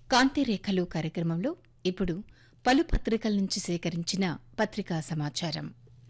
కాంతిరేఖలు కార్యక్రమంలో ఇప్పుడు పలు పత్రికల నుంచి సేకరించిన పత్రికా సమాచారం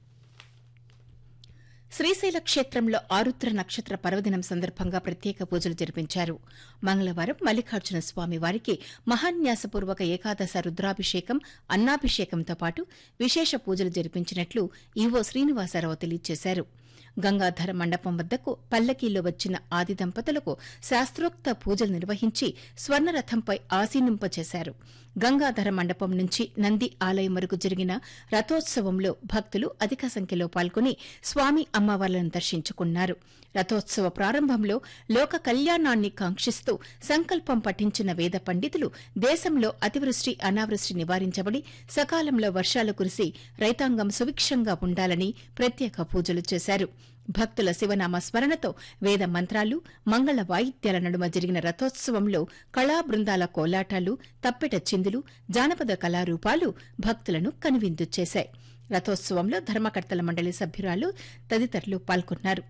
శ్రీశైల క్షేత్రంలో ఆరుద్ర నక్షత్ర పర్వదినం సందర్భంగా ప్రత్యేక పూజలు జరిపించారు మంగళవారం మల్లికార్జున స్వామి వారికి మహాన్యాసపూర్వక ఏకాదశ రుద్రాభిషేకం అన్నాభిషేకంతో పాటు విశేష పూజలు జరిపించినట్లు ఈవో శ్రీనివాసరావు తెలియజేశారు గంగాధర మండపం వద్దకు పల్లకీలో వచ్చిన ఆది దంపతులకు శాస్త్రోక్త పూజలు నిర్వహించి స్వర్ణరథంపై ఆసీనింపచేశారు గంగాధర మండపం నుంచి నంది ఆలయం వరకు జరిగిన రథోత్సవంలో భక్తులు అధిక సంఖ్యలో పాల్గొని స్వామి అమ్మవార్లను దర్శించుకున్నారు రథోత్సవ ప్రారంభంలో లోక కళ్యాణాన్ని కాంక్షిస్తూ సంకల్పం పఠించిన వేద పండితులు దేశంలో అతివృష్టి అనావృష్టి నివారించబడి సకాలంలో వర్షాలు కురిసి రైతాంగం సుభిక్షంగా ఉండాలని ప్రత్యేక పూజలు చేశారు భక్తుల శివనామ స్మరణతో వేద మంత్రాలు మంగళ వాయిద్యాల నడుమ జరిగిన రథోత్సవంలో కళా బృందాల కోలాటాలు తప్పెట చిందులు జానపద కళారూపాలు భక్తులను కనువిందు చేశాయి రథోత్సవంలో ధర్మకర్తల మండలి సభ్యురాలు తదితరులు పాల్గొన్నారు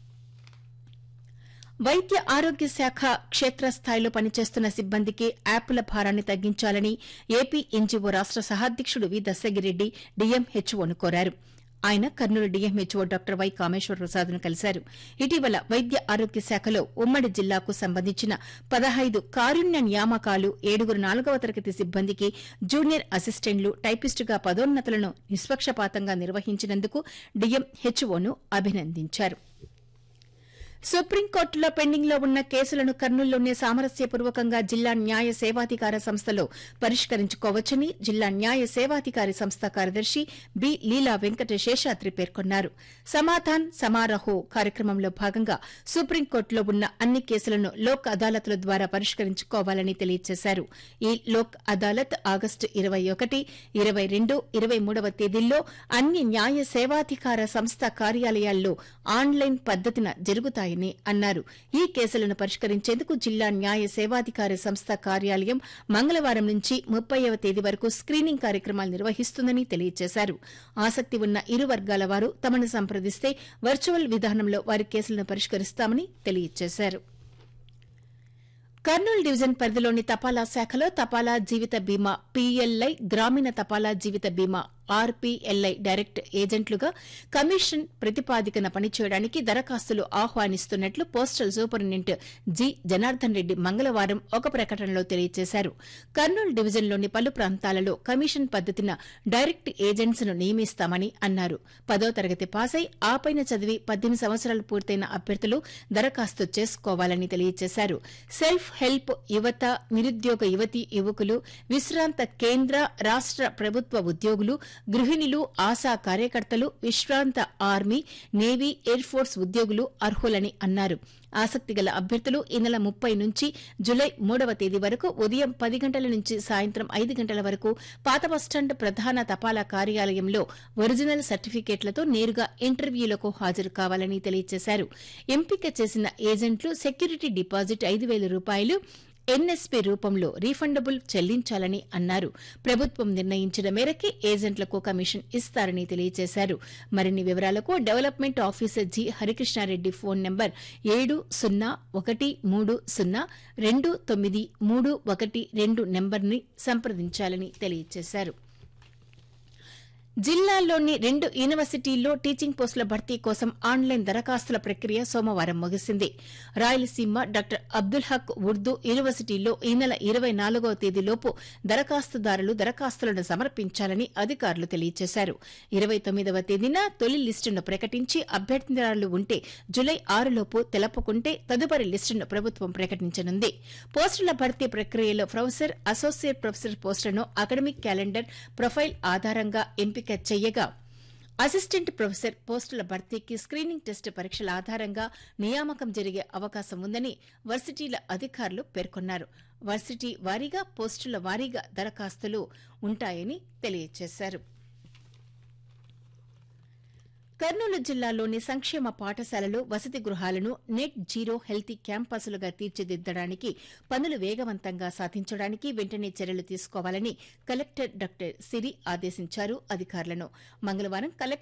వైద్య ఆరోగ్య శాఖ క్షేత్రస్థాయిలో పనిచేస్తున్న సిబ్బందికి యాప్ల భారాన్ని తగ్గించాలని ఏపీ ఎన్జీఓ రాష్ట సహాధ్యకుడు వి దశగిరెడ్డి డీఎంహెచ్ఓను కోరారు ఆయన Kurnool DMHO doctor Y Kameswara ప్రసాద్ను కలిశారు ఇటీవల వైద్య ఆరోగ్య శాఖలో ఉమ్మడి జిల్లాకు సంబంధించిన పదహైదు కారుణ్య నియామకాలు ఏడుగురు నాలుగవ తరగతి సిబ్బందికి జూనియర్ అసిస్టెంట్లు టైపిస్టుగా పదోన్నతులను నిష్పక్షపాతంగా నిర్వహించినందుకు డీఎంహెచ్ఓను అభినందించారు సుప్రీంకోర్టులో పెండింగ్లో ఉన్న కేసులను కర్నూలులోనే సామరస్యపూర్వకంగా జిల్లా న్యాయ సేవాధికార సంస్థలో పరిష్కరించుకోవచ్చని జిల్లా న్యాయ సేవాధికారి సంస్థ కార్యదర్శి బి లీలా వెంకట శేషాద్రి పేర్కొన్నారు సమాధాన్ సమారహో కార్యక్రమంలో భాగంగా సుప్రీంకోర్టులో ఉన్న అన్ని కేసులను లోక్ అదాలత్ల ద్వారా పరిష్కరించుకోవాలని తెలియజేశారు ఈ లోక్ అదాలత్ ఆగస్టు ఇరవై ఒకటి ఇరవై రెండు ఇరవై మూడవ తేదీల్లో అన్ని న్యాయ సేవాధికార సంస్థ కార్యాలయాల్లో ఆన్లైన్ పద్దతిన జరుగుతాయని అన్నారు ఈ కేసులను పరిష్కరించేందుకు జిల్లా న్యాయ సేవాధికారి సంస్థ కార్యాలయం మంగళవారం నుంచి ముప్పైవ తేదీ వరకు స్క్రీనింగ్ కార్యక్రమాలు నిర్వహిస్తుందని తెలియజేశారు ఆసక్తి ఉన్న ఇరు వర్గాల వారు తమను సంప్రదిస్తే వర్చువల్ విధానంలో వారి కేసులను పరిష్కరిస్తామని తెలియజేశారు కర్నూలు డివిజన్ పరిధిలోని తపాలా శాఖలో తపాలా జీవిత బీమా పీఎల్ఐ గ్రామీణ తపాలా జీవిత బీమా ఆర్పీఎల్ఐ డైరెక్ట్ ఏజెంట్లుగా కమిషన్ ప్రతిపాదికన పనిచేయడానికి దరఖాస్తులు ఆహ్వానిస్తున్నట్లు postal superintendent G Janardhan Reddy మంగళవారం ఒక ప్రకటనలో తెలియజేశారు కర్నూలు డివిజన్లోని పలు ప్రాంతాలలో కమిషన్ పద్దతిన డైరెక్ట్ ఏజెంట్స్ ను నియమిస్తామని అన్నారు పదో తరగతి పాసై ఆపైన చదివి పద్దెనిమిది సంవత్సరాలు పూర్తయిన అభ్యర్థులు దరఖాస్తు చేసుకోవాలని తెలియజేశారు సెల్ఫ్ హెల్ప్ యువత నిరుద్యోగ యువతీ యువకులు విశ్రాంత కేంద్ర రాష్ట ప్రభుత్వ ఉద్యోగులు గృహిణులు ఆశా కార్యకర్తలు విశ్రాంత ఆర్మీ నేవీ ఎయిర్ ఫోర్స్ ఉద్యోగులు అర్హులని అన్నారు ఆసక్తి గల అభ్యర్థులు ఈ నెల ముప్పై నుంచి జులై మూడవ తేదీ వరకు ఉదయం పది గంటల నుంచి సాయంత్రం ఐదు గంటల వరకు పాత బస్టాండ్ ప్రధాన తపాలా కార్యాలయంలో ఒరిజినల్ సర్టిఫికేట్లతో నేరుగా ఇంటర్వ్యూలకు హాజరు కావాలని తెలియజేశారు ఎంపిక చేసిన ఏజెంట్లు సెక్యూరిటీ డిపాజిట్ ఐదు వేల రూపాయలు ఎన్ఎస్పీ రూపంలో రీఫండబుల్ చెల్లించాలని అన్నారు ప్రభుత్వం నిర్ణయించిన మేరకే ఏజెంట్లకు కమిషన్ ఇస్తారని తెలియజేశారు మరిన్ని వివరాలకు development officer G Harikrishnareddy phone number ఏడు సున్నా ఒకటి మూడు సున్నా రెండు తొమ్మిది మూడు ఒకటి రెండు నెంబర్ని సంప్రదించాలని తెలియజేశారు జిల్లాలోని రెండు యూనివర్సిటీల్లో టీచింగ్ పోస్టుల భర్తీ కోసం ఆన్లైన్ దరఖాస్తుల ప్రక్రియ సోమవారం ముగిసింది రాయలసీమ డాక్టర్ అబ్దుల్ హక్ ఉర్దూ యూనివర్సిటీలో ఈ నెల ఇరవై నాలుగవ తేదీలోపు దరఖాస్తుదారులు దరఖాస్తులను సమర్పించాలని అధికారులు తెలియజేశారు ఇరవై తొమ్మిదవ తేదీన తొలి లిస్టును ప్రకటించి అభ్యర్థిదారులు ఉంటే జులై ఆరులోపు తెలపకుంటే తదుపరి లిస్టును ప్రభుత్వం ప్రకటించనుంది పోస్టుల భర్తీ ప్రక్రియలో ప్రొఫెసర్ అసోసియేట్ ప్రొఫెసర్ పోస్టులను అకాడమిక్ క్యాలెండర్ ప్రొఫైల్ ఆధారంగా ఎంపిక చెయ్యగా అసిస్టెంట్ ప్రొఫెసర్ పోస్టుల భర్తీకి స్క్రీనింగ్ టెస్ట్ పరీక్షల ఆధారంగా నియామకం జరిగే అవకాశం ఉందని వర్సిటీల అధికారులు పేర్కొన్నారు వర్సిటీ వారీగా పోస్టుల వారీగా దరఖాస్తులు ఉంటాయని తెలియజేశారు కర్నూలు జిల్లాలోని సంక్షేమ పాఠశాలలు వసతి గృహాలను నెట్ జీరో హెల్తీ క్యాంపస్లుగా తీర్చిదిద్దడానికి పనులు వేగవంతంగా సాధించడానికి వెంటనే చర్యలు తీసుకోవాలని కలెక్టర్ డాక్టర్ సిరి ఆదేశించారు అధికారులను మంగళవారం కలెక్టర్